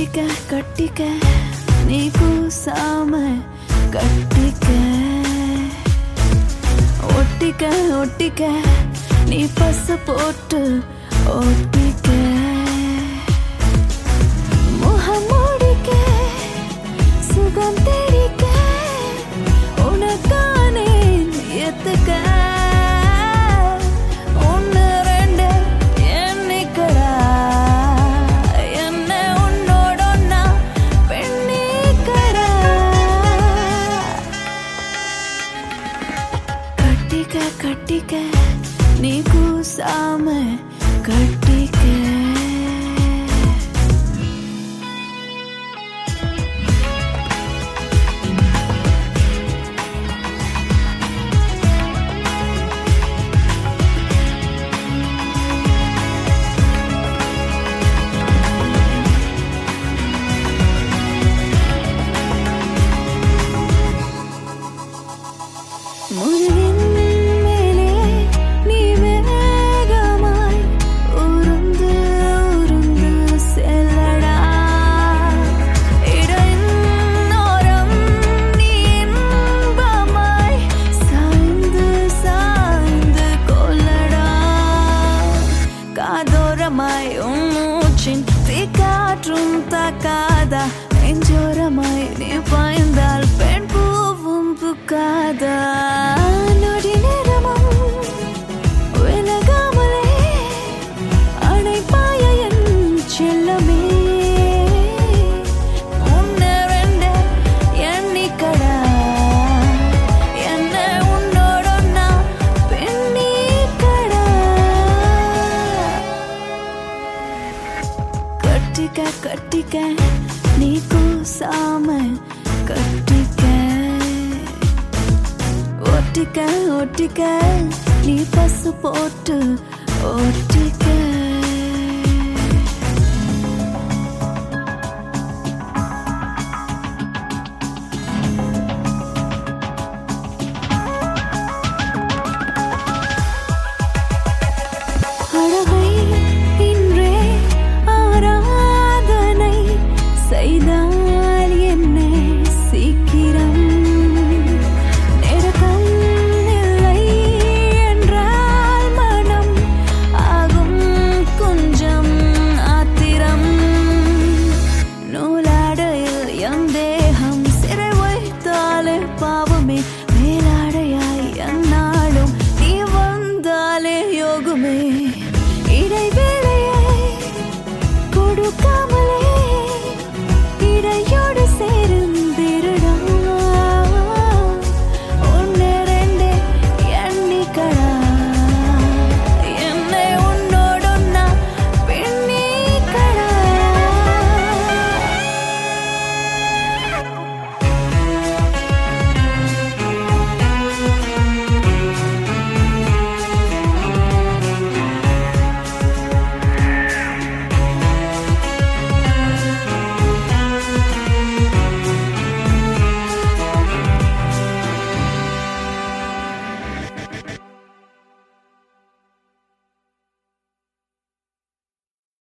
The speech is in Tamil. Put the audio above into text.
கட்டிக்க கட்டிக்க நீ கூசாம கட்டிக்க ஒட்டிக்க ஒட்டிக்க நீ பசு போட்டு ஒட்டிக்க முகம் மூடிக்க சுகம் தெரிக்க உனக்கானே எத்துக்க ஒன்று ரெண்டு எண்ணிக்கடா என்ன உன்னோட ஒன்னா பெண்ணிக்கடா கட்டிக்க கட்டிக்க நீ கூசாம கட்டிக்க முருகின் மேலே நீ வேகமாய் உருந்து உருந்து செல்லடா இடையோரம் நீ இன்பமாய் சாய்ந்து சாய்ந்து கொள்ளடா காதோரமாய் உன் மூச்சின் தீக்காற்றும் தாக்காதா நெஞ்சோரமாய் நீ பாய்ந்தால் பெண் பூவும் புக்காதா நொடி நேரமும் விலகாமலே அணைப்பாய என் செல்லமே உன்னை ரெண்டு எண்ணிக்கடா என்ன உன்னோட நான் பெண்ணிக்கடா கட்டிக்க கட்டிக்க நீ கூசாம கட்டிக்க ஒட்டிக்க ஒட்டிக்க நீ பசு போட்டு ஒட்டிக்க